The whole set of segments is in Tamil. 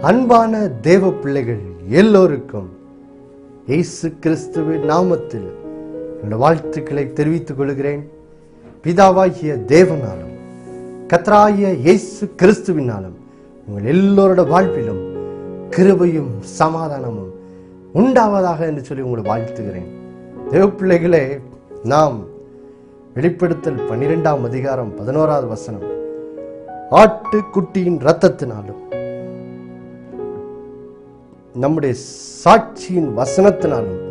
அன்பான தேவ பிள்ளைகள் எல்லோருக்கும் இயேசு கிறிஸ்துவின் நாமத்தில் என்னோட வாழ்த்துக்களை தெரிவித்துக் கொள்கிறேன் பிதாவாகிய தேவனாலும் கத்ராய இயேசு கிறிஸ்துவினாலும் உங்கள் எல்லோரோட வாழ்விலும் கிருபையும் சமாதானமும் உண்டாவதாக என்று சொல்லி உங்களை வாழ்த்துகிறேன் தேவ பிள்ளைகளே நாம் வெளிப்படுத்தல் பன்னிரெண்டாம் அதிகாரம் பதினோராவது வசனம் ஆட்டுக்குட்டியின் இரத்தத்தினாலும் நம்முடைய சாட்சியின் வசனத்தினாலும்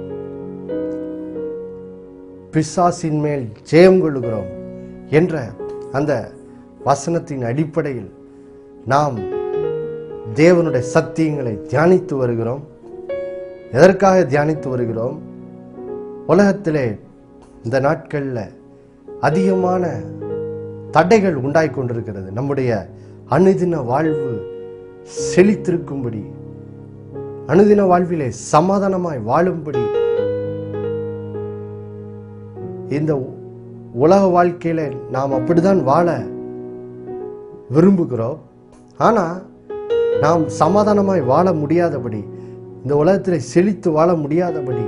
பிசாசின் மேல் ஜெயம் கொள்கிறோம் என்ற அந்த வசனத்தின் அடிப்படையில் நாம் தேவனுடைய சத்தியங்களை தியானித்து வருகிறோம் எதற்காக தியானித்து வருகிறோம் உலகத்திலே இந்த நாட்களில் அதிகமான தடைகள் உண்டாய் கொண்டிருக்கிறது நம்முடைய அனுதின வாழ்வு செழித்திருக்கும்படி அனுதின வாழ்விலே சமாதானமாய் வாழும்படி இந்த உலக வாழ்க்கையில நாம் அப்படிதான் வாழ விரும்புகிறோம் ஆனா நாம் சமாதானமாய் வாழ முடியாதபடி இந்த உலகத்தில் செழித்து வாழ முடியாதபடி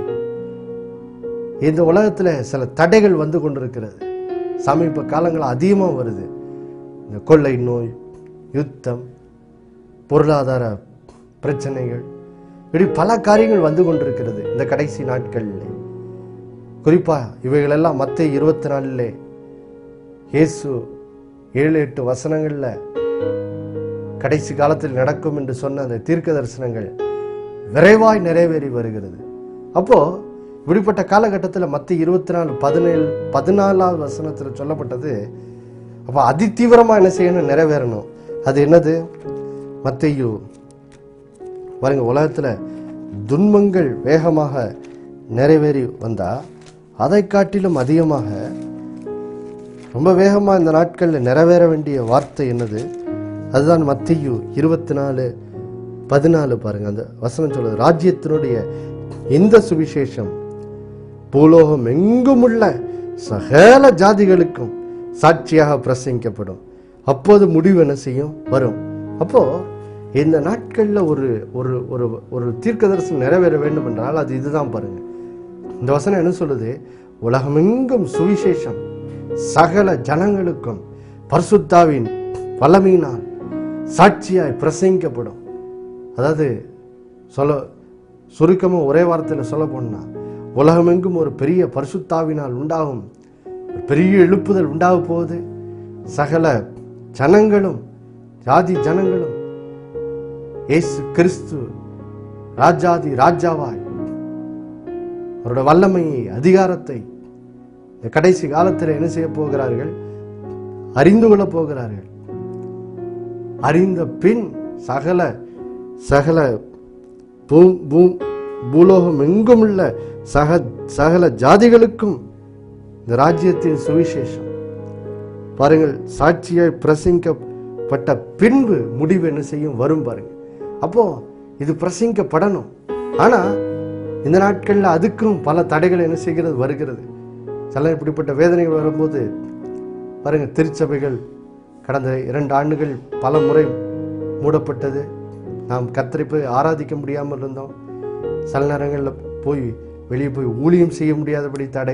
இந்த உலகத்தில் சில தடைகள் வந்து கொண்டிருக்கிறது சமீப காலங்கள் அதிகமாக வருது இந்த கொள்ளை நோய் யுத்தம் பொருளாதார பிரச்சனைகள் இப்படி பல காரியங்கள் வந்து கொண்டிருக்கிறது இந்த கடைசி நாட்களில் குறிப்பாக இவைகளெல்லாம் மற்ற இருபத்தி நாலிலே இயேசு ஏழு எட்டு வசனங்களில் கடைசி காலத்தில் நடக்கும் என்று சொன்ன அந்த தீர்க்க தரிசனங்கள் விரைவாய் நிறைவேறி வருகிறது அப்போ இப்படிப்பட்ட காலகட்டத்தில் மற்ற இருபத்தி நாலு பதினேழு பதினாலாவது வசனத்தில் சொல்லப்பட்டது அப்போ அதிதீவிரமாக என்ன செய்யணும் நிறைவேறணும் அது என்னது மத்தையு பாருங்க உலகத்தில் துன்பங்கள் வேகமாக நிறைவேறி வந்தா அதை காட்டிலும் அதிகமாக ரொம்ப வேகமாக இந்த நாட்களில் நிறைவேற வேண்டிய வார்த்தை என்னது அதுதான் மத்தியு இருபத்தி நாலு பதினாலு பாருங்க அந்த வசனம் சொல்லுது ராஜ்யத்தினுடைய இந்த சுவிசேஷம் பூலோகம் எங்குமுள்ள சகல ஜாதிகளுக்கும் சாட்சியாக பிரசங்கிக்கப்படும் அப்போது முடிவு என்ன செய்யும் வரும் அப்போ இந்த நாட்களில் ஒரு ஒரு ஒரு ஒரு தீர்க்க தரிசனம் நிறைவேற வேண்டும் என்றால் அது இதுதான் பாருங்க இந்த வசனம் என்ன சொல்லுது உலகமெங்கும் சுவிசேஷம் சகல ஜனங்களுக்கும் பரிசுத்தாவின் வல்லமையினால் சாட்சியாய் பிரசங்கிக்கப்படும் அதாவது சொல்ல சுருக்கமாக ஒரே வார்த்தையில் சொல்ல போனா உலகமெங்கும் ஒரு பெரிய பரிசுத்தாவினால் உண்டாகும் ஒரு பெரிய எழுப்புதல் உண்டாக போகுது சகல ஜனங்களும் ஜாதி ஜனங்களும் இயேசு கிறிஸ்து ராஜாதி ராஜாவாய் அவரோட வல்லமையை அதிகாரத்தை இந்த கடைசி காலத்தில் என்ன செய்ய போகிறார்கள் அறிந்து கொள்ளப் போகிறார்கள் அறிந்த பின் சகல சகல பூ பூ பூலோகம் எங்கும் உள்ள சக சகல ஜாதிகளுக்கும் இந்த ராஜ்யத்தின் சுவிசேஷம் பாருங்கள் சாட்சியாய் பிரசங்கிக்கப்பட்ட பின்பு முடிவு என்ன செய்யும் வரும் பாருங்க அப்போ இது பிரசங்கிக்கப்படணும் ஆனா இந்த நாட்களில் அதுக்கும் பல தடைகள் என்ன செய்கிறது வருகிறது சில இப்படிப்பட்ட வேதனைகள் வரும்போது பாருங்க திருச்சபைகள் கடந்த இரண்டு ஆண்டுகள் பல முறை மூடப்பட்டது நாம் கத்தரை போய் ஆராதிக்க முடியாமல் இருந்தோம் சில நேரங்களில் போய் வெளியே போய் ஊழியம் செய்ய முடியாதபடி தடை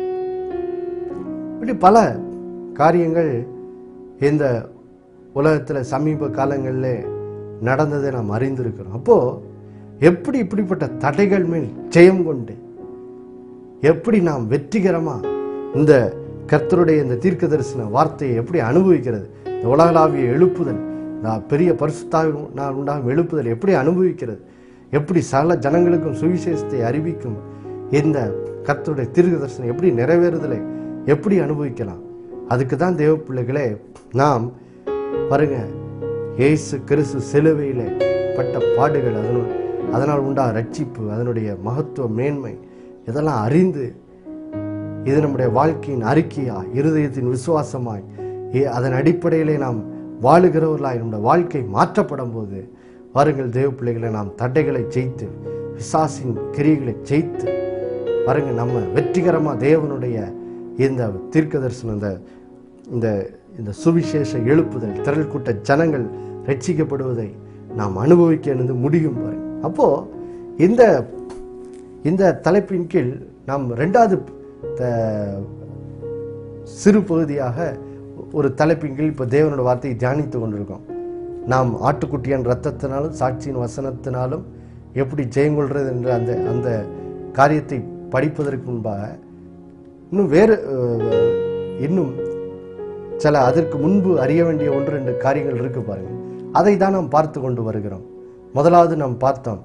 இப்படி பல காரியங்கள் இந்த உலகத்தில் சமீப காலங்களில் நடந்ததை நாம் அறிந்திருக்கிறோம் அப்போ எப்படி இப்படிப்பட்ட தடைகள் மேல் ஜெயம் கொண்டு எப்படி நாம் வெற்றிகரமா இந்த கர்த்தருடைய இந்த தீர்க்க தரிசன வார்த்தையை எப்படி அனுபவிக்கிறது இந்த உலகளாவிய எழுப்புதல் நான் பெரிய பரிசுத்தாவின் நான் உண்டாகும் எழுப்புதல் எப்படி அனுபவிக்கிறது எப்படி சகல ஜனங்களுக்கும் சுவிசேஷத்தை அறிவிக்கும் இந்த கர்த்தருடைய தீர்க்க தரிசனம் எப்படி நிறைவேறுதலை எப்படி அனுபவிக்கலாம் அதுக்கு தான் தேவ பிள்ளைகளே நாம் பாருங்க இயேசு கிறிஸ்து சிலுவையிலே பட்ட பாடுகள் அதனு அதனால் உண்டா ரட்சிப்பு அதனுடைய மகத்துவ மேன்மை இதெல்லாம் அறிந்து இது நம்முடைய வாழ்க்கையின் அறிக்கையா இருதயத்தின் விசுவாசமாய் ஏ- அதன் அடிப்படையிலே நாம் வாழுகிறவர்களாய் நம்முடைய வாழ்க்கை மாற்றப்படும் போது வாருங்கள் தேவ பிள்ளைகளை நாம் தடைகளை ஜெயித்து பிசாசின் கிரியைகளை ஜெயித்து பாருங்க நம்ம வெற்றிகரமாக தேவனுடைய இந்த தீர்க்க தரிசனம் இந்த இந்த இந்த சுவிசேஷ எழுப்புதல் திரள் கூட்ட ஜனங்கள் ரட்சிக்கப்படுவதை நாம் அனுபவிக்க முடியும் பாருங்க அப்போ இந்த இந்த தலைப்பின் கீழ் நாம் ரெண்டாவது த- சிறு பகுதியாக ஒரு தலைப்பின் கீழ் இப்போ தேவனோட வார்த்தையை தியானித்து கொண்டிருக்கோம் நாம் ஆட்டுக்குட்டியின் ரத்தத்தினாலும் சாட்சியின் வசனத்தினாலும் எப்படி ஜெயங்கொள்றது என்ற அந்த அந்த காரியத்தை படிப்பதற்கு முன்பாக இன்னும் வேறு அஹ், இன்னும் சில அதற்கு முன்பு அறிய வேண்டிய ஒன்று ரெண்டு காரியங்கள் இருக்கு பாருங்க அதை தான் நாம் பார்த்து கொண்டு வருகிறோம் முதலாவது நாம் பார்த்தோம்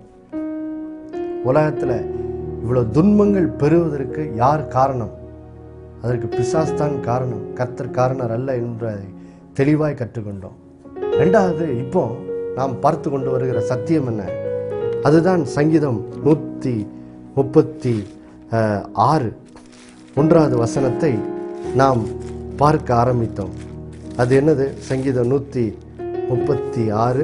உலகத்துல இவ்வளவு துன்பங்கள் பெறுவதற்கு யார் காரணம் அதற்கு பிசாஸ்தான் காரணம் கர்த்தர் காரணர் அல்ல என்பதை தெளிவாய் கற்றுக்கொண்டோம் ரெண்டாவது இப்போ நாம் பார்த்து கொண்டு வருகிற சத்தியம் என்ன அதுதான் சங்கீதம் நூற்றி முப்பத்தி அஹ், ஆறு ஒன்றாவது வசனத்தை நாம் பார்க்க ஆரம்பித்தோம் அது என்னது சங்கீதம் நூற்றி முப்பத்தி ஆறு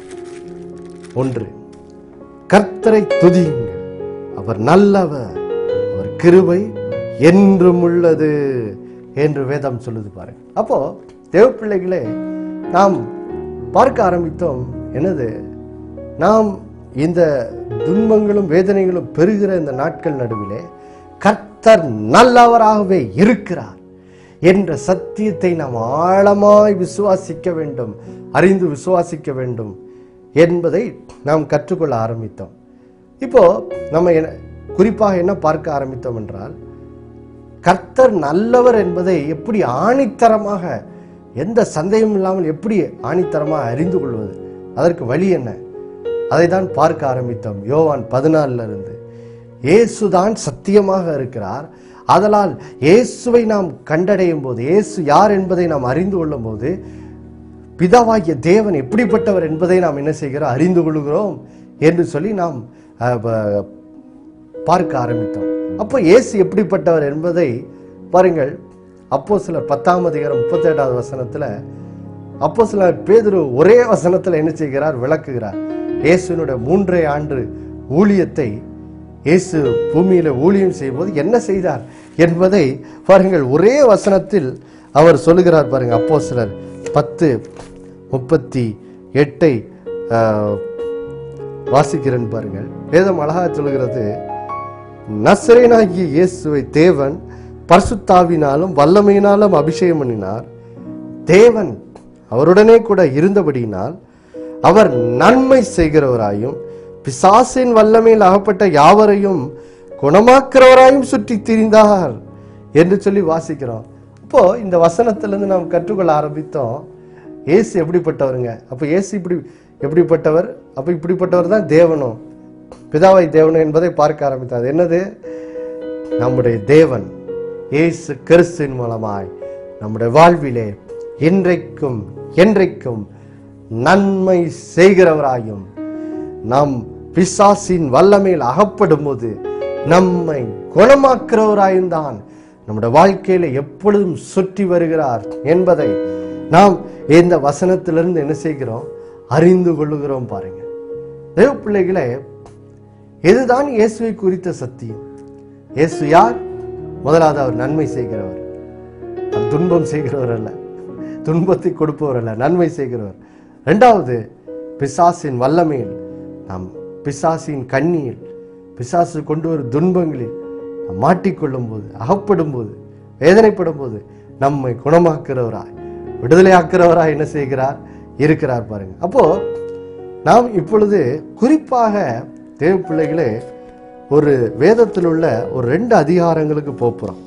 ஒன்று கர்த்தரை துதியுங்கள் அவர் நல்லவர் அவர் கிருபை என்றும் உள்ளது என்று வேதம் சொல்லுது பாருங்க அப்போ தேவ பிள்ளைகளே நாம் பார்க்க ஆரம்பித்தோம் என்னது நாம் இந்த துன்பங்களும் வேதனைகளும் பெறுகிற இந்த நாட்கள் நடுவிலே கர்த்தர் நல்லவராகவே இருக்கிறார் என்ற சத்தியத்தை நாம் ஆழமாய் விசுவாசிக்க வேண்டும் அறிந்து விசுவாசிக்க வேண்டும் என்பதை நாம் கற்றுக்கொள்ள ஆரம்பித்தோம் இப்போ நம்ம என்ன குறிப்பாக என்ன பார்க்க ஆரம்பித்தோம் என்றால் கர்த்தர் நல்லவர் என்பதை எப்படி ஆணித்தரமாக எந்த சந்தேகமும் இல்லாமல் எப்படி ஆணித்தரமாக அறிந்து கொள்வது அதற்கு வழி என்ன அதை தான் பார்க்க ஆரம்பித்தோம் யோவான் பதினாலில் இருந்து இயேசுதான் சத்தியமாக இருக்கிறார் அதனால் இயேசுவை நாம் கண்டடையும் போது இயேசு யார் என்பதை நாம் அறிந்து கொள்ளும் போது பிதாவாகிய தேவன் எப்படிப்பட்டவர் என்பதை நாம் என்ன செய்கிறோம் அறிந்து கொள்கிறோம் என்று சொல்லி நாம் அஹ், ப- பார்க்க ஆரம்பித்தோம் அப்போ இயேசு எப்படிப்பட்டவர் என்பதை பாருங்கள் அப்போ சிலர் பத்தாம் அதிகாரம் முப்பத்தேழாவது வசனத்துல அப்போ சிலர் பேதுரு ஒரே வசனத்துல என்ன செய்கிறார் விளக்குகிறார் இயேசுனுடைய மூன்றரை ஆண்டு ஊழியத்தை இயேசு பூமியில ஊழியம் செய்யும்போது என்ன செய்தார் என்பதை பாருங்கள் ஒரே வசனத்தில் அவர் சொல்லுகிறார் பாருங்க அப்போ சிலர் பத்து முப்பத்தி எட்டை ஆஹ், வாசிக்கிறேன் பாருங்கள் வேதம் அழகா சொல்லுகிறது நசரேனாகிய இயேசுவை தேவன் பரிசுத்தாவினாலும் வல்லமையினாலும் அபிஷேகம் பண்ணினார் தேவன் அவருடனே கூட இருந்தபடியினால் அவர் நன்மை செய்கிறவராயும் பிசாசின் வல்லமையில் அகப்பட்ட யாவரையும் குணமாக்குறவராயும் சுற்றி திரிந்தார் என்று சொல்லி வாசிக்கிறோம் அப்போ இந்த வசனத்திலிருந்து நாம் கற்றுக்கொள்ள ஆரம்பித்தோம் இயேசு எப்படிப்பட்டவருங்க அப்போ இயேசு இப்படி எப்படிப்பட்டவர் அப்போ இப்படிப்பட்டவர் தான் தேவனும் பிதாவை தேவனும் என்பதை பார்க்க ஆரம்பித்தார் அது என்னது நம்முடைய தேவன் இயேசு கிறிஸ்துவின் மூலமாய் நம்முடைய வாழ்விலே இன்றைக்கும் என்றைக்கும் நன்மை செய்கிறவராயும் நாம் பிசாசின் வல்லமையில் அகப்படும் போது நம்மை குணமாக்குறவராயும் தான் நம்முடைய வாழ்க்கையில எப்பொழுதும் சுற்றி வருகிறார் என்பதை நாம் இந்த வசனத்திலிருந்து என்ன செய்கிறோம் அறிந்து கொள்ளுகிறோம் பாருங்க தேவ பிள்ளைகளே இதுதான் இயேசுவை குறித்த சத்தியம் இயேசு யார் முதலாவது அவர் நன்மை செய்கிறவர் அவர் துன்பம் செய்கிறவர் அல்ல துன்பத்தை கொடுப்பவர் அல்ல நன்மை செய்கிறவர் இரண்டாவது பிசாசின் வல்லமையில் நாம் பிசாசின் கண்ணியில் பிசாசு கொண்டு வரும் துன்பங்களில் நாம் மாட்டிக்கொள்ளும் போது அகப்படும் போது வேதனைப்படும் போது நம்மை குணமாக்குறவராய் விடுதலையாக்குறவராய் என்ன செய்கிறார் இருக்கிறார் பாருங்க அப்போ நாம் இப்பொழுது குறிப்பாக தேவ பிள்ளைகளே ஒரு வேதத்தில் உள்ள ஒரு ரெண்டு அதிகாரங்களுக்கு போகிறோம்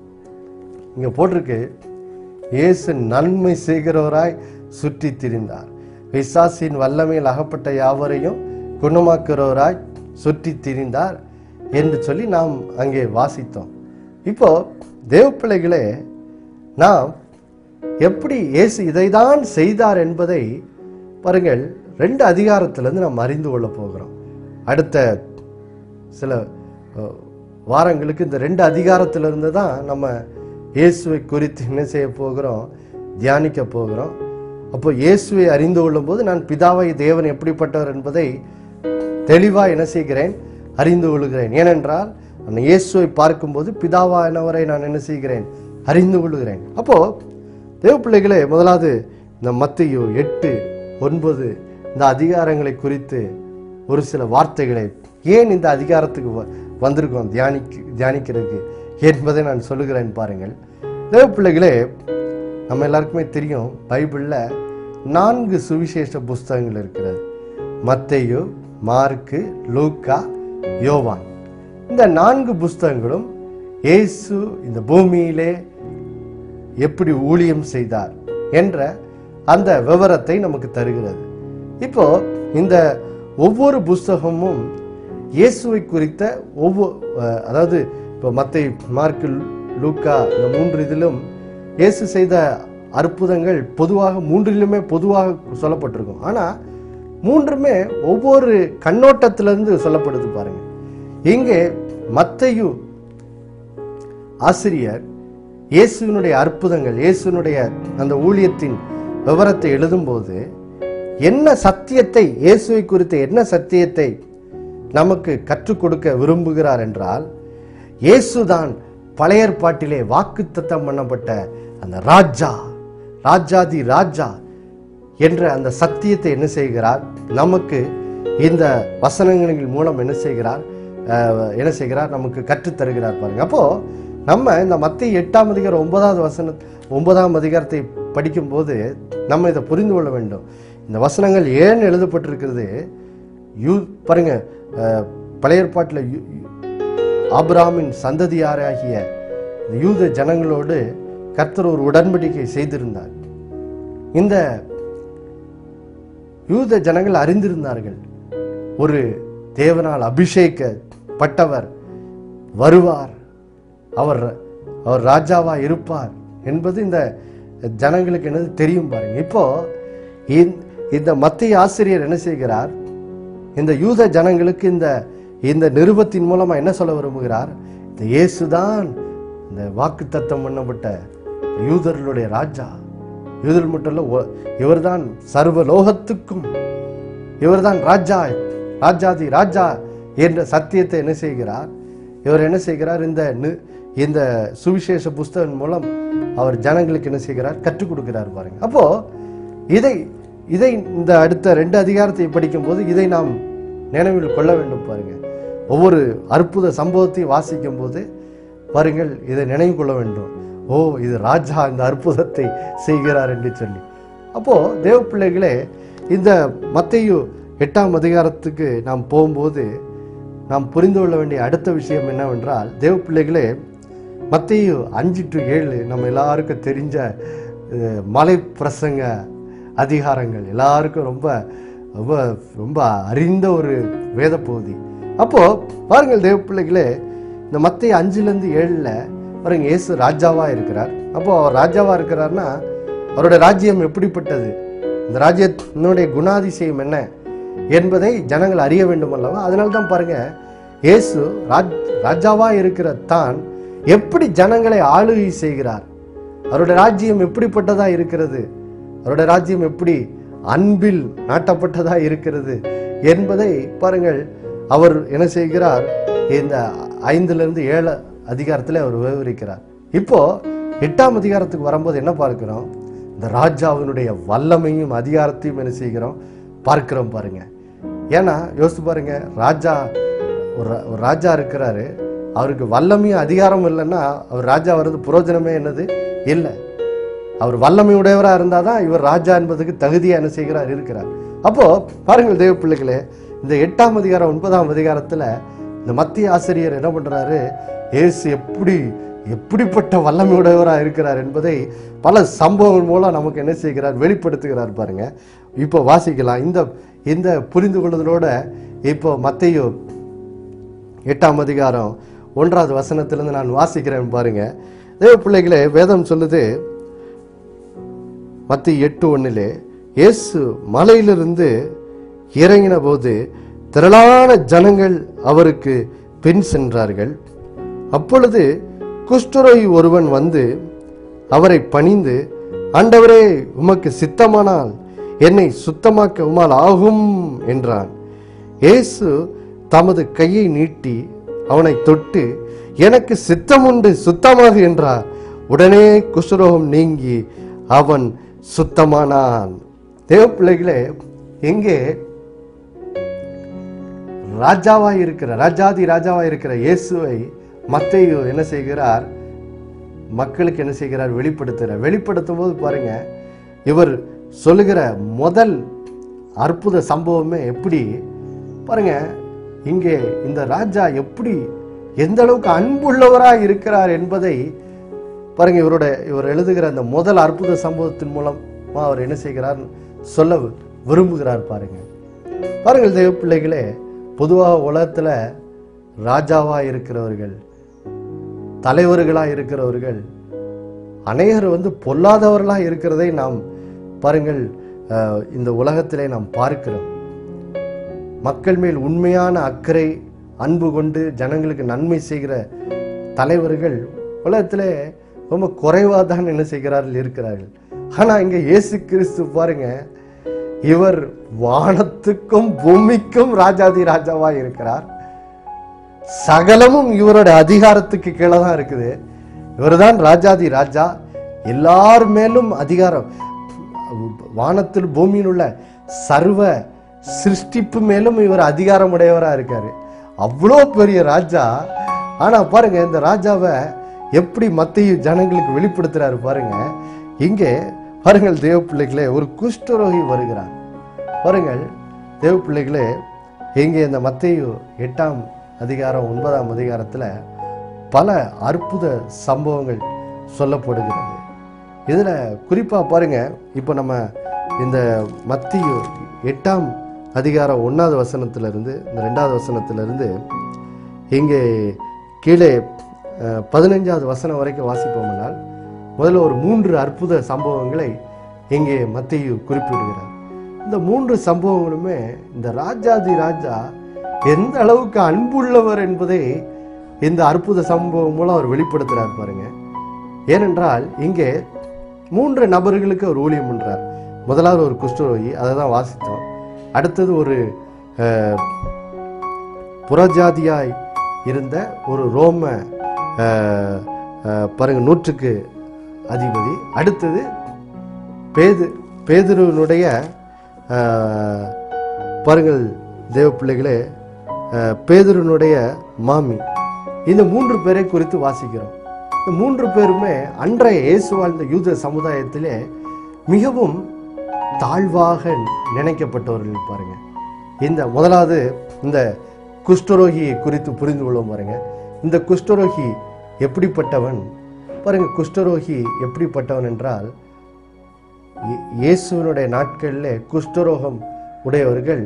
இங்க போட்டிருக்கு இயேசு நன்மை செய்கிறவராய் சுற்றி திரிந்தார் பிசாசின் வல்லமையில் அகப்பட்ட யாவரையும் குணமாக்குறவராய் சுற்றி திரிந்தார் என்று சொல்லி நாம் அங்கே வாசித்தோம் இப்போ தேவ பிள்ளைகளே நாம் எப்படி இயேசு இதைதான் செய்தார் என்பதை பாருங்கள் ரெண்டு அதிகாரத்திலிருந்து நாம் அறிந்து கொள்ள போகிறோம் அடுத்த சில அஹ், வாரங்களுக்கு இந்த ரெண்டு அதிகாரத்திலிருந்து தான் நம்ம இயேசுவை குறித்து என்ன செய்ய போகிறோம் தியானிக்க போகிறோம் அப்போ இயேசுவை அறிந்து கொள்ளும்போது நான் பிதாவை தேவன் எப்படிப்பட்டவர் என்பதை தெளிவாக என்ன செய்கிறேன் அறிந்து கொள்கிறேன் ஏனென்றால் நான் இயேசுவை பார்க்கும்போது பிதாவானவரை நான் என்ன செய்கிறேன் அறிந்து கொள்கிறேன் அப்போ தேவ பிள்ளைகளே முதலாவது இந்த மத்தியு எட்டு ஒன்பது இந்த அதிகாரங்களை குறித்து ஒரு சில வார்த்தைகளை ஏன் இந்த அதிகாரத்துக்கு வ- வந்திருக்கோம் தியானிக்க தியானிக்கிறதுக்கு என்பதை நான் சொல்லுகிறேன் பாருங்கள் தேவ பிள்ளைகளே நம்ம எல்லாருக்குமே தெரியும் பைபிளில் நான்கு சுவிசேஷ புஸ்தகங்கள் இருக்கிறது மத்தேயு மார்க்கு லூக்கா யோவான் இந்த நான்கு புஸ்தகங்களும் இயேசு இந்த பூமியிலே எப்படி ஊழியம் செய்தார் என்ற அந்த விவரத்தை நமக்கு தருகிறது இப்போ இந்த ஒவ்வொரு புஸ்தகமும் இயேசுவை குறித்த ஒவ்வொரு அதாவது இப்போ மத்தை மார்க்கு லூக்கா இந்த மூன்று இதிலும் இயேசு செய்த அற்புதங்கள் பொதுவாக மூன்றிலுமே பொதுவாக சொல்லப்பட்டிருக்கும் ஆனால் மூன்றுமே ஒவ்வொரு கண்ணோட்டத்திலிருந்து சொல்லப்படுது பாருங்க இங்கே மத்தையு ஆசிரியர் இயேசுவினுடைய அற்புதங்கள் இயேசுவினுடைய அந்த ஊழியத்தின் விவரத்தை எழுதும்போது என்ன சத்தியத்தை இயேசுவை குறித்த என்ன சத்தியத்தை நமக்கு கற்றுக் கொடுக்க விரும்புகிறார் என்றால் இயேசுதான் பழைய ஏற்பாட்டிலே வாக்குத்தத்தம் பண்ணப்பட்ட அந்த ராஜா ராஜாதி ராஜா என்ற அந்த சத்தியத்தை என்ன செய்கிறார் நமக்கு இந்த வசனங்களின் மூலம் என்ன செய்கிறார் அஹ், என்ன செய்கிறார் நமக்கு கற்றுத் தருகிறார் பாருங்க அப்போ நம்ம இந்த மத்திய எட்டாம் அதிகாரம் ஒன்பதாவது வசன ஒன்பதாம் அதிகாரத்தை படிக்கும்போது நம்ம இதை புரிந்து கொள்ள வேண்டும் இந்த வசனங்கள் ஏன் எழுதப்பட்டிருக்கிறது யூ பாருங்க அஹ், பழைய ஏற்பாட்டில் யூ- யூ- ஆபிரகாமின் சந்ததியாராகிய இந்த யூத ஜனங்களோடு கர்த்தர் ஒரு உடன்படிக்கை செய்திருந்தார் இந்த யூத ஜனங்கள் அறிந்திருந்தார்கள் ஒரு தேவனால் அபிஷேகப்பட்டவர் வருவார் அவர் அவர் ராஜாவா இருப்பார் என்பது இந்த ஜனங்களுக்கு என்னது தெரியும் பாருங்க இப்போ இந்த- இந்த மத்திய ஆசிரியர் என்ன செய்கிறார் இந்த யூத ஜனங்களுக்கு இந்த இந்த நிருபத்தின் மூலமா என்ன சொல்ல விரும்புகிறார் இந்த இயேசுதான் இந்த வாக்கு தத்தம் பண்ணப்பட்ட யூதர்களுடைய ராஜா யூதர் மட்டும் இல்ல ஒ- இவர்தான் சர்வ லோகத்துக்கும் இவர்தான் ராஜா ராஜாதி ராஜா என்ற சத்தியத்தை என்ன செய்கிறார் இவர் என்ன செய்கிறார் இந்த நி- இந்த சுவிசேஷ புஸ்தகம் மூலம் அவர் ஜனங்களுக்கு என்ன செய்கிறார் கற்றுக் கொடுக்கிறார் பாருங்க அப்போ இதை இதை இந்த அடுத்த ரெண்டு அதிகாரத்தை படிக்கும்போது இதை நாம் நினைவில் கொள்ள வேண்டும் பாருங்க ஒவ்வொரு அற்புத சம்பவத்தை வாசிக்கும் போது பாருங்கள் இதை நினைவு கொள்ள வேண்டும் ஓ இது ராஜா இந்த அற்புதத்தை செய்கிறார் என்று சொல்லி அப்போ தேவ பிள்ளைகளே இந்த மத்தேயு எட்டாம் அதிகாரத்துக்கு நாம் போகும்போது நாம் புரிந்து கொள்ள வேண்டிய அடுத்த விஷயம் என்னவென்றால் தேவ பிள்ளைகளே மத்தேயு அஞ்சு டு ஏழு நம்ம எல்லாருக்கும் தெரிஞ்ச அஹ், மலை பிரசங்க அதிகாரங்கள் எல்லாருக்கும் ரொம்ப ரொம்ப ரொம்ப அறிந்த ஒரு வேத பகுதி அப்போ பாருங்கள் தேவ பிள்ளைகளே இந்த மத்திய அஞ்சுலேருந்து ஏழில் பாருங்க இயேசு ராஜாவா இருக்கிறார் அப்போ அவர் ராஜாவா இருக்கிறார்னா அவருடைய ராஜ்யம் எப்படிப்பட்டது இந்த ராஜ்யத்தினுடைய குணாதிசயம் என்ன என்பதை ஜனங்கள் அறிய வேண்டும் அல்லவா அதனால தான் பாருங்க இயேசு ராஜ் ராஜாவா இருக்கிற தான் எப்படி ஜனங்களை ஆளுகை செய்கிறார் அவருடைய ராஜ்யம் எப்படிப்பட்டதா இருக்கிறது அவருடைய ராஜ்யம் எப்படி அன்பில் நாட்டப்பட்டதா இருக்கிறது என்பதை பாருங்கள் அவர் என்ன செய்கிறார் இந்த ஐந்துல இருந்து ஏழு அதிகாரத்தில் அவர் விவரிக்கிறார் இப்போ எட்டாம் அதிகாரத்துக்கு வரும்போது என்ன பார்க்கிறோம் இந்த ராஜாவினுடைய வல்லமையும் அதிகாரத்தையும் என்ன செய்கிறோம் பார்க்கிறோம் பாருங்க ஏன்னா யோசித்து பாருங்க ராஜா ஒரு ரா- ஒரு ராஜா இருக்கிறாரு அவருக்கு வல்லமையும் அதிகாரமும் இல்லைன்னா அவர் ராஜா வர்றது புரோஜனமே என்னது இல்லை அவர் வல்லமை உடையவராக இருந்தால் தான் இவர் ராஜா என்பதுக்கு தகுதியாக என்ன செய்கிறார் இருக்கிறார் அப்போ பாருங்கள் தேவ பிள்ளைகளே இந்த எட்டாம் அதிகாரம் ஒன்பதாம் அதிகாரத்தில் இந்த மத்திய ஆசிரியர் என்ன பண்றாரு இயேசு எப்படி எப்படிப்பட்ட வல்லமை உடையவராக இருக்கிறார் என்பதை பல சம்பவங்கள் மூலம் நமக்கு என்ன செய்கிறார் வெளிப்படுத்துகிறார் பாருங்க இப்போ வாசிக்கலாம் இந்த இந்த புரிந்து கொள்ளுதலோட இப்போ மத்தையோ எட்டாம் அதிகாரம் ஒன்றாவது வசனத்திலிருந்து நான் வாசிக்கிறேன் பாருங்க தேவ பிள்ளைகளே வேதம் சொல்லுது மத்திய எட்டு ஒண்ணிலே இயேசு மலையிலிருந்து இறங்கின போது திரளான ஜனங்கள் அவருக்கு பின் சென்றார்கள் அப்பொழுது குஷ்டரோகி ஒருவன் வந்து அவரை பணிந்து ஆண்டவரே உமக்கு சித்தமானால் என்னை சுத்தமாக்க உமால் ஆகும் என்றான் இயேசு தமது கையை நீட்டி அவனை தொட்டு எனக்கு சித்தமுண்டு சுத்தமாக என்றார் உடனே குஷ்டரோகம் நீங்கி அவன் சுத்தமானான் தேவ பிள்ளைகளே எங்கே ராஜாவாய் இருக்கிற ராஜாதி ராஜாவாய் இருக்கிற இயேசுவை மத்தேயு என்ன செய்கிறார் மக்களுக்கு என்ன செய்கிறார் வெளிப்படுத்துகிறார் வெளிப்படுத்தும் போது பாருங்க இவர் சொல்லுகிற முதல் அற்புத சம்பவமே எப்படி பாருங்க இங்கே இந்த ராஜா எப்படி எந்த அளவுக்கு அன்புள்ளவராக இருக்கிறார் என்பதை பாருங்க இவரோட இவர் எழுதுகிற அந்த முதல் அற்புத சம்பவத்தின் மூலமா அவர் என்ன செய்கிறார் சொல்ல விரும்புகிறார் பாருங்க பாருங்கள் தெய்வ பிள்ளைகளே பொதுவாக உலகத்துல ராஜாவா இருக்கிறவர்கள் தலைவர்களா இருக்கிறவர்கள் அநேகர் வந்து பொல்லாதவர்களா இருக்கிறதை நாம் பாருங்கள் அஹ், இந்த உலகத்திலே நாம் பார்க்கிறோம் மக்கள் மேல் உண்மையான அக்கறை அன்பு கொண்டு ஜனங்களுக்கு நன்மை செய்கிற தலைவர்கள் உலகத்திலே ரொம்ப குறைவாக தான் என்ன செய்கிறார்கள் இருக்கிறார்கள் ஆனா இங்க இயேசு கிறிஸ்து பாருங்க இவர் வானத்துக்கும் பூமிக்கும் ராஜாதி ராஜாவா இருக்கிறார் சகலமும் இவரோட அதிகாரத்துக்கு கீழே தான் இருக்குது இவர்தான் ராஜாதி ராஜா எல்லார் மேலும் அதிகாரம் வானத்தில் பூமியில் உள்ள சர்வ சிருஷ்டிப்பு மேலும் இவர் அதிகாரம் உடையவரா இருக்காரு அவ்வளோ பெரிய ராஜா ஆனா பாருங்க இந்த ராஜாவை எப்படி மத்திய ஜனங்களுக்கு வெளிப்படுத்துறாரு பாருங்க இங்கே பாருங்கள் தேவ பிள்ளைகளே ஒரு குஷ்டரோகி வருகிறார் பாருங்கள் தேவ பிள்ளைகளே இங்கே இந்த மத்தேயு எட்டாம் அதிகாரம் ஒன்பதாம் அதிகாரத்துல பல அற்புத சம்பவங்கள் சொல்லப்படுகிறது இதுல குறிப்பா பாருங்க இப்போ நம்ம இந்த மத்திய எட்டாம் அதிகாரம் ஒன்றாவது வசனத்திலிருந்து இந்த ரெண்டாவது வசனத்திலிருந்து இங்கே கீழே அஹ், பதினைஞ்சாவது வசனம் வரைக்கும் வாசிப்போம்னால் முதல்ல ஒரு மூன்று அற்புத சம்பவங்களை இங்கே மத்திய குறிப்பிடுகிறார் இந்த மூன்று சம்பவங்களுமே இந்த ராஜாதி ராஜா எந்த அளவுக்கு அன்புள்ளவர் என்பதை இந்த அற்புத சம்பவம் மூலம் அவர் வெளிப்படுத்துறார் பாருங்க ஏனென்றால் இங்கே மூன்று நபர்களுக்கு அவர் ஊழியம் பண்றார் முதலாவது ஒரு குஷ்டரோகி அதை தான் வாசித்தோம் அடுத்தது ஒரு அஹ், புறஜாதியாய் இருந்த ஒரு ரோம அஹ், அஹ், பாருங்க நூற்றுக்கு அதிபதி அடுத்தது பேது பேதுருவனுடைய அஹ், பாருங்கள் தேவ பிள்ளைகளே அஹ், பேதுருவனுடைய மாமி இந்த மூன்று பேரை குறித்து வாசிக்கிறோம் இந்த மூன்று பேருமே அன்றைய இயேசு வாழ்ந்த யூத சமுதாயத்திலே மிகவும் தாழ்வாக நினைக்கப்பட்டவர்கள் பாருங்க இந்த முதலாவது இந்த குஷ்டரோகியை குறித்து புரிந்து கொள்வோம் பாருங்க இந்த குஷ்டரோகி எப்படிப்பட்டவன் பாருங்க குஷ்டரோகி எப்படிப்பட்டவன் என்றால் இயே- இயேசுவினுடைய நாட்களில் குஷ்டரோகம் உடையவர்கள்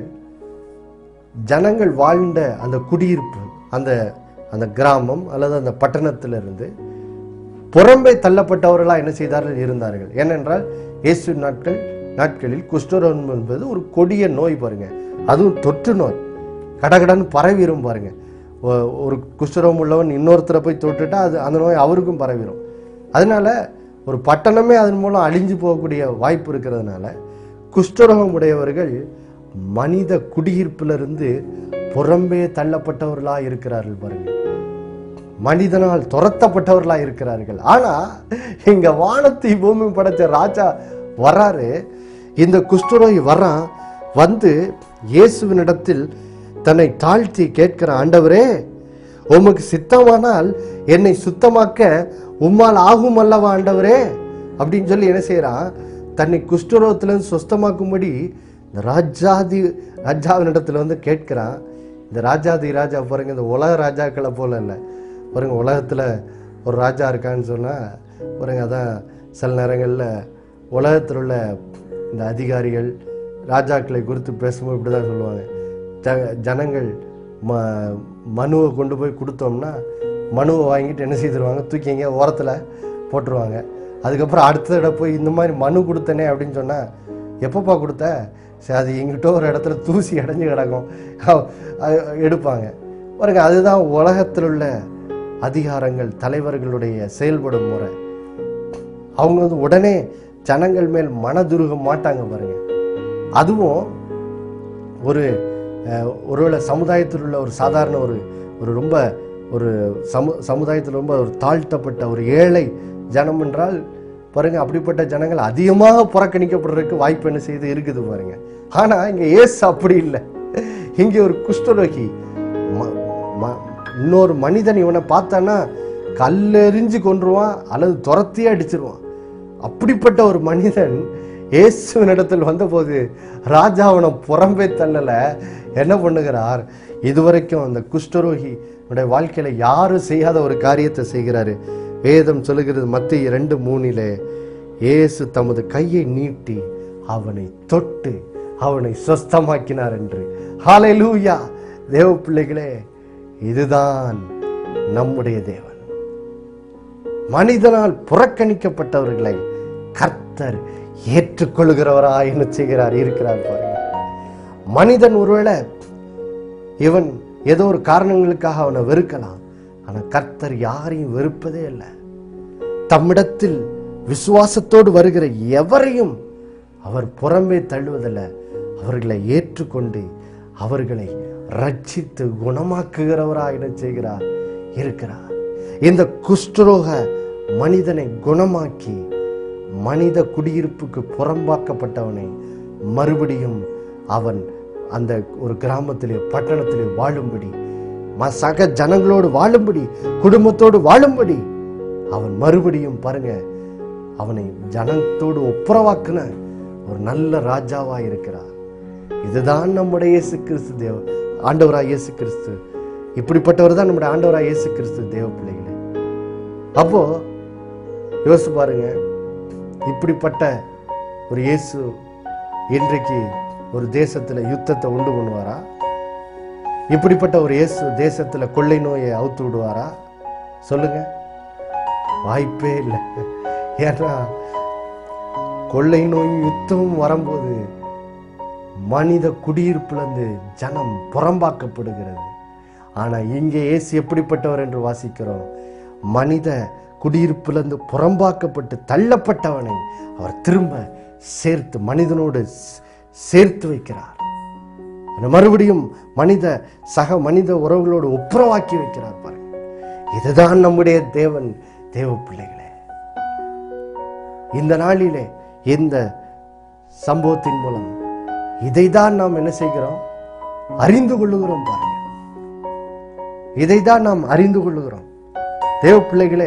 ஜனங்கள் வாழ்ந்த அந்த குடியிருப்பு அந்த அந்த கிராமம் அல்லது அந்த பட்டணத்திலிருந்து புறம்பே தள்ளப்பட்டவர்களா என்ன செய்தார்கள் இருந்தார்கள் ஏனென்றால் இயேசு நாட்கள் நாட்களில் குஷ்டரோகம் என்பது ஒரு கொடிய நோய் பாருங்க அதுவும் தொற்று நோய் கடகடன்னு பரவிரும் பாருங்க ஒ- ஒரு குஷ்டரோகம் உள்ளவன் இன்னொருத்தரை போய் தொட்டுட்டா அது அந்த நோய் அவருக்கும் பரவிடும் அதனால ஒரு பட்டணமே அதன் மூலம் அழிஞ்சு போகக்கூடிய வாய்ப்பு இருக்கிறதுனால குஷ்டரோகம் உடையவர்கள் மனித குடியிருப்பிலிருந்து புறம்பே தள்ளப்பட்டவர்களா இருக்கிறார்கள் பாருங்க மனிதனால் துரத்தப்பட்டவர்களா இருக்கிறார்கள் ஆனா இங்க வானத்தை பூமி படைச்ச ராஜா வராரு இந்த குஷ்டரோகி வர்றான் வந்து இயேசுவினிடத்தில் தன்னை தாழ்த்தி கேட்கிற ஆண்டவரே உமக்கு சித்தமானால் என்னை சுத்தமாக்க உம்மால் ஆகும் அல்லவா ஆண்டவரே அப்படின்னு சொல்லி என்ன செய்யறான் தன்னை குஷ்டரோகத்திலிருந்து சுத்தமாக்கும்படி இந்த ராஜாதி ராஜாவினிடத்துல வந்து கேட்கிறான் இந்த ராஜாதி ராஜா பாருங்க இந்த உலக ராஜாக்களை போல இல்லை பாருங்க உலகத்துல ஒரு ராஜா இருக்கான்னு சொன்னா பாருங்க அதான் சில நேரங்களில் உலகத்தில் உள்ள இந்த அதிகாரிகள் ராஜாக்களை குறித்து பேசும்போது இப்படி தான் சொல்லுவாங்க ஜ ஜனங்கள் ம மனுவை கொண்டு போய் கொடுத்தோம்னா மனுவை வாங்கிட்டு என்ன செய்திருவாங்க தூக்கி எங்கேயா ஓரத்தில் போட்டுருவாங்க அதுக்கப்புறம் அடுத்த தடவை போய் இந்த மாதிரி மனு கொடுத்தனே அப்படின்னு சொன்னால் எப்பப்பா கொடுத்த சரி அது எங்கிட்ட ஒரு இடத்துல தூசி அடைஞ்சு கிடக்கும் அ- அ- எடுப்பாங்க பாருங்க அதுதான் உலகத்தில் உள்ள அதிகாரங்கள் தலைவர்களுடைய செயல்படும் முறை அவங்க வந்து உடனே ஜனங்கள் மேல் மனதுருக மாட்டாங்க பாருங்க அதுவும் ஒரு அஹ், ஒருவேளை சமுதாயத்தில் உள்ள ஒரு சாதாரண ஒரு ஒரு ரொம்ப ஒரு சமு சமுதாயத்தில் ரொம்ப ஒரு தாழ்த்தப்பட்ட ஒரு ஏழை ஜனம் என்றால் பாருங்க அப்படிப்பட்ட ஜனங்கள் அதிகமாக புறக்கணிக்கப்படுறதுக்கு வாய்ப்பு என்ன செய்து இருக்குது பாருங்க ஆனா இங்க ஏசு அப்படி இல்லை இங்க ஒரு குஷ்டரோகி ம- ம- இன்னொரு மனிதன் இவனை பார்த்தான்னா கல்லெறிஞ்சு கொன்றுவான் அல்லது துரத்தியே அடிச்சிருவான் அப்படிப்பட்ட ஒரு மனிதன் இயேசுவினிடத்தில் வந்தபோது ராஜா அவனை புறம்பே தள்ளல என்ன பண்ணுகிறார் இதுவரைக்கும் அந்த குஷ்டரோகி உடைய வாழ்க்கையில யாரும் செய்யாத ஒரு காரியத்தை செய்கிறாரு வேதம் சொல்லுகிறது மத்திய ரெண்டு மூணிலே இயேசு தமது கையை நீட்டி அவனை தொட்டு அவனை சொஸ்தமாக்கினார் என்று ஹalleluya தேவ பிள்ளைகளே இதுதான் நம்முடைய தேவன் மனிதனால் புறக்கணிக்கப்பட்டவர்களை கர்த்தர் ஏற்றுக்கொள்கிறவராய் என்ன செய்கிறார் இருக்கிறார் பாருங்க மனிதன் ஒருவேளை இவன் ஏதோ ஒரு காரணங்களுக்காக அவனை வெறுக்கலாம் ஆனா கர்த்தர் யாரையும் வெறுப்பதே இல்லை தம்மிடத்தில் விசுவாசத்தோடு வருகிற எவரையும் அவர் புறம்பே தள்ளுவதில்லை அவர்களை ஏற்றுக்கொண்டு அவர்களை ரட்சித்து குணமாக்குகிறவராய் என்ன செய்கிறார் இருக்கிறார் இந்த குஷ்டரோக மனிதனை குணமாக்கி மனித குடியிருப்புக்கு புறம்பாக்கப்பட்டவனை மறுபடியும் அவன் அந்த ஒரு கிராமத்திலே பட்டணத்திலே வாழும்படி ம- சக ஜனங்களோடு வாழும்படி குடும்பத்தோடு வாழும்படி அவன் மறுபடியும் பாருங்க அவனை ஜனத்தோடு ஒப்புரவாக்குன ஒரு நல்ல ராஜாவா இருக்கிறார் இதுதான் நம்முடைய இயேசு கிறிஸ்து தேவ ஆண்டவராய் இயேசு கிறிஸ்து இப்படிப்பட்டவர் தான் நம்முடைய ஆண்டவராய் இயேசு கிறிஸ்து தேவ பிள்ளைகளே அப்போ யோசிச்சு பாருங்க இப்படிப்பட்ட ஒரு இயேசு இன்றைக்கு ஒரு தேசத்துல யுத்தத்தை உண்டு பண்ணுவாரா இப்படிப்பட்ட ஒரு இயேசு தேசத்துல கொள்ளை நோயை அவுத்து விடுவாரா சொல்லுங்க வாய்ப்பே இல்லை ஏன்னா கொள்ளை நோயும் யுத்தமும் வரும்போது மனித குடியிருப்பிலிருந்து ஜனம் புறம்பாக்கப்படுகிறது ஆனா இங்கே இயேசு எப்படிப்பட்டவர் என்று வாசிக்கிறோம் மனித குடியிருப்பிலிருந்து புறம்பாக்கப்பட்டு தள்ளப்பட்டவனை அவர் திரும்ப சேர்த்து மனிதனோடு ஸ்- சேர்த்து வைக்கிறார் அவனை மறுபடியும் மனித சக மனித உறவுகளோடு ஒப்புரவாக்கி வைக்கிறார் பாருங்க இதுதான் நம்முடைய தேவன் தேவ பிள்ளைகளே இந்த நாளிலே இந்த சம்பவத்தின் மூலம் இதைதான் நாம் என்ன செய்கிறோம் அறிந்து கொள்ளுகிறோம் பாருங்க இதைதான் நாம் அறிந்து கொள்ளுகிறோம் தேவ பிள்ளைகளே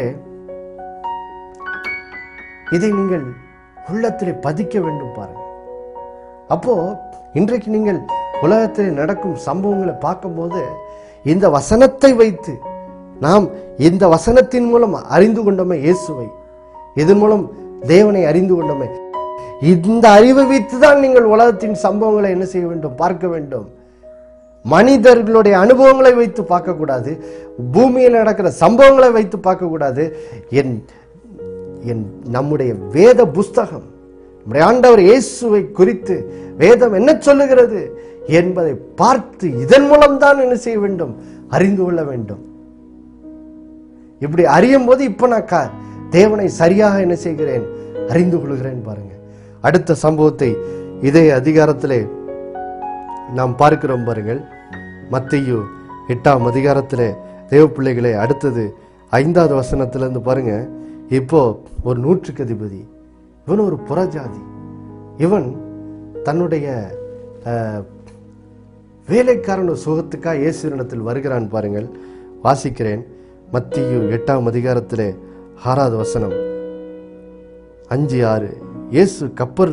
இதை நீங்கள் உள்ளத்திலே பதிக்க வேண்டும் பாருங்க அப்போ இன்றைக்கு நீங்கள் உலகத்தில் நடக்கும் சம்பவங்களை பார்க்கும்போது இந்த வசனத்தை வைத்து நாம் இந்த வசனத்தின் மூலம் அறிந்து கொண்டோமே இயேசுவை இதன் மூலம் தேவனை அறிந்து கொண்டோமே இந்த அறிவை வைத்து தான் நீங்கள் உலகத்தின் சம்பவங்களை என்ன செய்ய வேண்டும் பார்க்க வேண்டும் மனிதர்களுடைய அனுபவங்களை வைத்து பார்க்கக்கூடாது பூமியில் நடக்கிற சம்பவங்களை வைத்து பார்க்கக்கூடாது என் என் நம்முடைய வேத புஸ்தகம் நம்முடைய ஆண்டவர் இயேசுவை குறித்து வேதம் என்ன சொல்லுகிறது என்பதை பார்த்து இதன் மூலம்தான் என்ன செய்ய வேண்டும் அறிந்து கொள்ள வேண்டும் இப்படி அறியும் போது இப்ப நான் க- தேவனை சரியாக என்ன செய்கிறேன் அறிந்து கொள்கிறேன் பாருங்க அடுத்த சம்பவத்தை இதே அதிகாரத்திலே நாம் பார்க்கிறோம் பாருங்கள் மத்தையு எட்டாம் அதிகாரத்திலே தேவ பிள்ளைகளே அடுத்தது ஐந்தாவது வசனத்திலிருந்து பாருங்க இப்போ ஒரு நூற்றுக்கு அதிபதி இவன் ஒரு புறஜாதி இவன் தன்னுடைய அஹ், வேலைக்காரன் ஒரு சுகத்துக்காக இயேசுவினிடத்தில் வருகிறான் பாருங்கள் வாசிக்கிறேன் மத்தியு எட்டாம் அதிகாரத்திலே ஆறாவது வசனம் அஞ்சு ஆறு இயேசு கப்பர்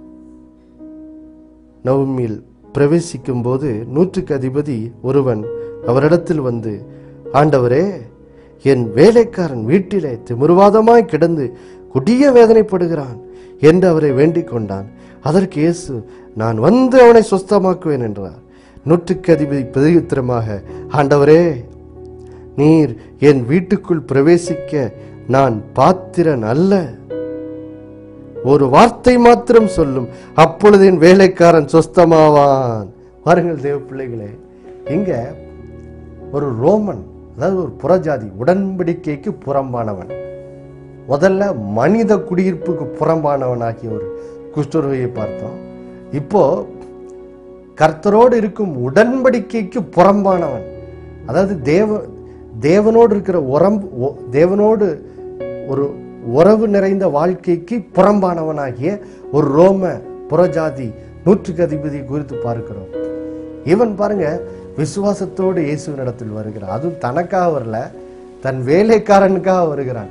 நவமியில் பிரவேசிக்கும் போது நூற்றுக்கு அதிபதி ஒருவன் அவரிடத்தில் வந்து ஆண்டவரே என் வேலைக்காரன் வீட்டிலே திமிர்வாதமாய் கிடந்து கொடிய வேதனைப்படுகிறான் என்று அவரை வேண்டிக் கொண்டான் அதற்கு இயேசு நான் வந்து அவனை சொஸ்தமாக்குவேன் என்றார் நூற்றுக்கு அதிபதி பிரதியுத்தரமாக ஆண்டவரே நீர் என் வீட்டுக்குள் பிரவேசிக்க நான் பாத்திரன் அல்ல ஒரு வார்த்தை மாத்திரம் சொல்லும் அப்பொழுது என் வேலைக்காரன் சொஸ்தமாவான் பாருங்கள் தேவ பிள்ளைகளே இங்க ஒரு ரோமன் அதாவது ஒரு புறஜாதி உடன்படிக்கைக்கு புறம்பானவன் முதல்ல மனித குடியிருப்புக்கு புறம்பானவனாகிய ஒரு குஷ்டரோகியை பார்த்தோம் இப்போ கர்த்தரோடு இருக்கும் உடன்படிக்கைக்கு புறம்பானவன் அதாவது தேவ தேவனோடு இருக்கிற உரம் ஒ- தேவனோடு ஒரு உறவு நிறைந்த வாழ்க்கைக்கு புறம்பானவனாகிய ஒரு ரோம புறஜாதி நூற்றுக்கு அதிபதி குறித்து பார்க்கிறோம் இவன் பாருங்க விசுவாசத்தோடு இயேசுவின் இடத்தில் வருகிறான் அதுவும் தனக்காக வரல தன் வேலைக்காரனுக்காக வருகிறான்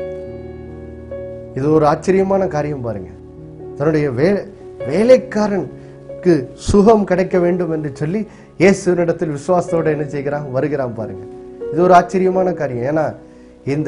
இது ஒரு ஆச்சரியமான காரியம் பாருங்க தன்னுடைய வே வேலைக்காரனுக்கு சுகம் கிடைக்க வேண்டும் என்று சொல்லி இயேசுவினிடத்தில் விசுவாசத்தோடு என்ன செய்கிறான் வருகிறான் பாருங்க இது ஒரு ஆச்சரியமான காரியம் ஏன்னா இந்த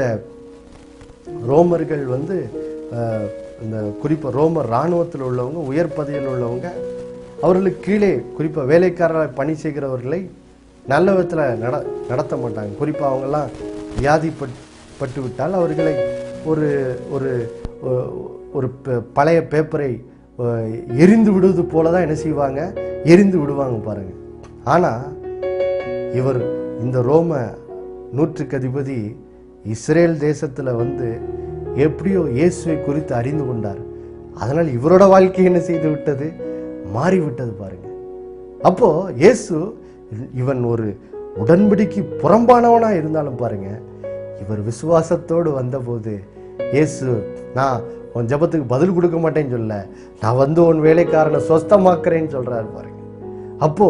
ரோமர்கள் வந்து அஹ், இந்த குறிப்பாக ரோமர் இராணுவத்தில் உள்ளவங்க உயர் பதவியில் உள்ளவங்க அவர்களுக்கு கீழே குறிப்பாக வேலைக்காரராக பணி செய்கிறவர்களை நல்ல விதத்தில் நட நடத்த மாட்டாங்க குறிப்பாக அவங்கெல்லாம் வியாதிப்பட் பட்டு விட்டால் அவர்களை ஒரு ஒரு ஒ- ஒரு ப- பழைய பேப்பரை அஹ், எரிந்து விடுவது போல தான் என்ன செய்வாங்க எரிந்து விடுவாங்க பாருங்க ஆனால் இவர் இந்த ரோம நூற்றுக்கு அதிபதி இஸ்ரேல் தேசத்தில் வந்து எப்படியோ இயேசுவை குறித்து அறிந்து கொண்டார் அதனால் இவரோட வாழ்க்கை என்ன செய்து விட்டது மாறிவிட்டது பாருங்க அப்போ இயேசு இவன் ஒரு உடன்படிக்கு புறம்பானவனா இருந்தாலும் பாருங்க இவர் விசுவாசத்தோடு வந்தபோது இயேசு நான் உன் ஜெபத்துக்கு பதில் கொடுக்க மாட்டேன்னு சொல்ல நான் வந்து உன் வேலைக்காரனை சொஸ்தமாக்குறேன்னு சொல்றாரு பாருங்க அப்போ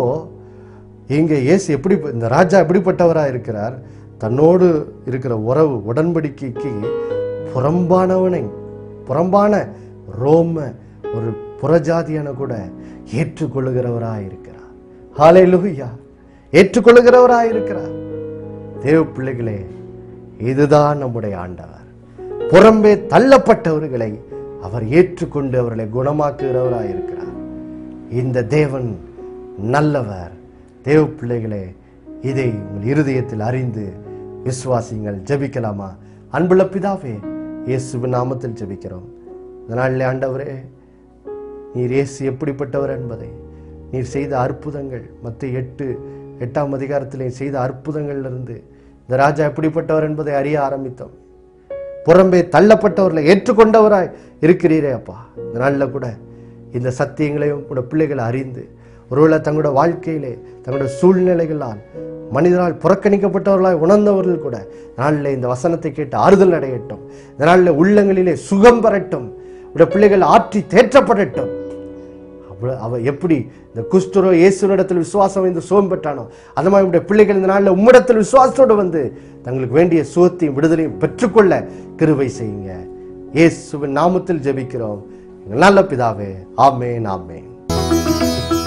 இங்க இயேசு எப்படி இந்த ராஜா எப்படிப்பட்டவரா இருக்கிறார் தன்னோடு இருக்கிற உறவு உடன்படிக்கைக்கு புறம்பானவனை புறம்பான ரோம ஒரு புறஜாதியான கூட ஏற்றுக்கொள்ளுகிறவரா இருக்கிறார் ஹalleluya ஏற்றுக்கொள்ளுகிறவரா இருக்கிறார் தேவ பிள்ளைகளே இதுதான் நம்முடைய ஆண்டவர் புறம்பே தள்ளப்பட்டவர்களை அவர் ஏற்றுக்கொண்டு அவர்களை குணமாக்குகிறவராய் இருக்கிறார் இந்த தேவன் நல்லவர் தேவ பிள்ளைகளே இதை உங்கள் இருதயத்தில் அறிந்து விசுவாசிங்கள் ஜெபிக்கலாமா அன்புள்ள பிதாவே இயேசுவின் நாமத்தில் ஜெபிக்கிறோம் இந்த நாளிலே ஆண்டவரே நீர் இயேசு எப்படிப்பட்டவர் என்பதை நீர் செய்த அற்புதங்கள் மற்ற எட்டு எட்டாம் அதிகாரத்திலே செய்த அற்புதங்களிலிருந்து இந்த ராஜா எப்படிப்பட்டவர் என்பதை அறிய ஆரம்பித்தோம் புறம்பே தள்ளப்பட்டவர்களை ஏற்றுக்கொண்டவராய் இருக்கிறீரே அப்பா இந்த நாளில் கூட இந்த சத்தியங்களையும் கூட பிள்ளைகள் அறிந்து ஒருவேளை தங்களோட வாழ்க்கையிலே தங்களுடைய சூழ்நிலைகளால் மனிதரால் புறக்கணிக்கப்பட்டவர்களாய் உணர்ந்தவர்கள் கூட நாளில் இந்த வசனத்தை கேட்டு ஆறுதல் அடையட்டும் இந்த நாளில் உள்ளங்களிலே சுகம் பெறட்டும் உடைய பிள்ளைகள் ஆற்றி தேற்றப்படட்டும் அவ- அவ எப்படி இந்த குஸ்துரோ இயேசுனிடத்தில் விசுவாசம் வந்து சுகம் பெற்றானோ அது மாதிரி உடைய பிள்ளைகள் இந்த நாளில் உம்மிடத்தில் விசுவாசத்தோடு வந்து தங்களுக்கு வேண்டிய சுகத்தையும் விடுதலையும் பெற்றுக்கொள்ள கிருபை செய்யுங்க இயேசுவின் நாமத்தில் ஜெபிக்கிறோம் எங்கள் நல்ல பிதாவே ஆமேன் ஆமேன்